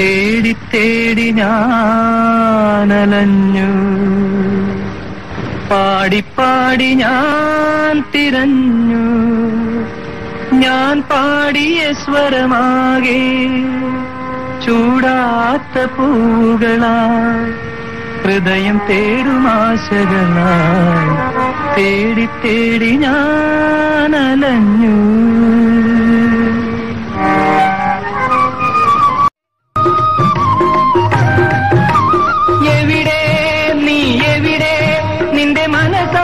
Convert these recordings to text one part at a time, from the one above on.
തേടി തേടി ഞാനലഞ്ഞു പാടി പാടി ഞാൻ തിരഞ്ഞു ഞാൻ പാടിയ സ്വരമാകെ ചൂടാത്ത പൂകളായി ഹൃദയം തേടുമാശകളായി തേടി തേടി ഞാൻ അലഞ്ഞു എവിടെ നീ എവിടെ നിന്റെ മനസ്സാ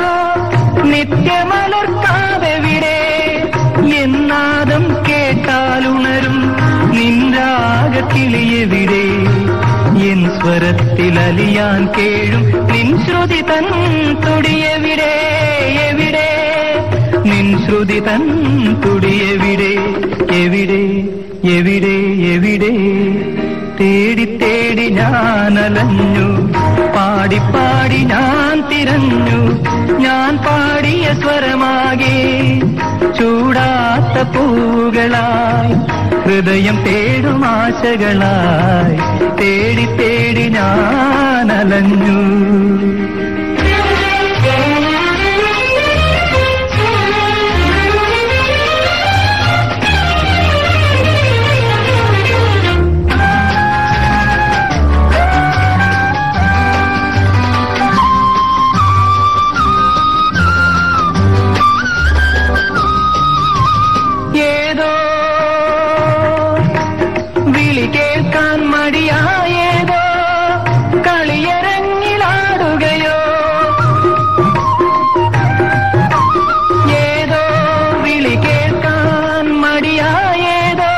നിത്യമലർക്കാതെവിടെ എന്നാദം കേട്ടാലുണരും നിൻരാഗക്കിളി എവിടെ എൻ സ്വരത്തിൽ അലിയാൻ കേഴും നിൻ ശ്രുതി തൻ തുടിയെവിടെ എവിടെ നിൻ ശ്രുതി തൻ തുടിയെവിടെ എവിടെ എവിടെ എവിടെ തേടി തേടി ഞാൻ അലഞ്ഞു പാടി പാടി ഞാൻ തിരഞ്ഞു ഞാൻ പാടിയ സ്വരമാകെ ചൂടാത്ത പൂകളായി ഹൃദയം തേടും ആശകളായി തേടി തേടി ഞാൻ അലഞ്ഞു ഏതോ വിളി കേൾക്കാൻ മടിയായേതോ കളിയരങ്ങിലാടുകയോ ഏതോ വിളി കേൾക്കാൻ മടിയായേതോ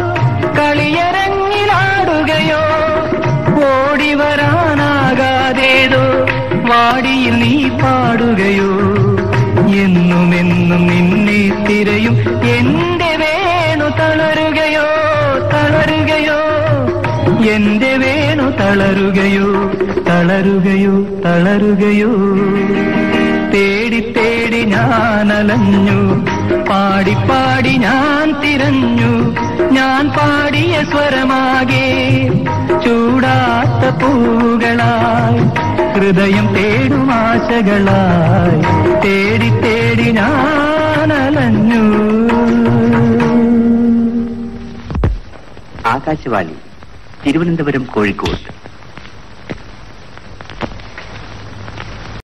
കളിയരങ്ങിലാടുകയോ ഓടി വരാനാകാതേതോ വാടിയിൽ നീ പാടുകയോ എന്നുമെന്നും നിന്നെ തിരയും എന്റെ വേണു തളരുകയോ തളരുകയോ എന്റെ വേണു തളരുകയോ തളരുകയോ തളരുകയോ തേടി തേടി ഞാൻ അലഞ്ഞു പാടി പാടി ഞാൻ തിരഞ്ഞു ഞാൻ പാടിയ സ്വരമാകെ ചൂടാത്ത പൂകളായി ഹൃദയം തേടും ആശകളായി തേടി തേടി ഞാൻ അലഞ്ഞു ആകാശവാണി തിരുവനന്തപുരം കോഴിക്കോട്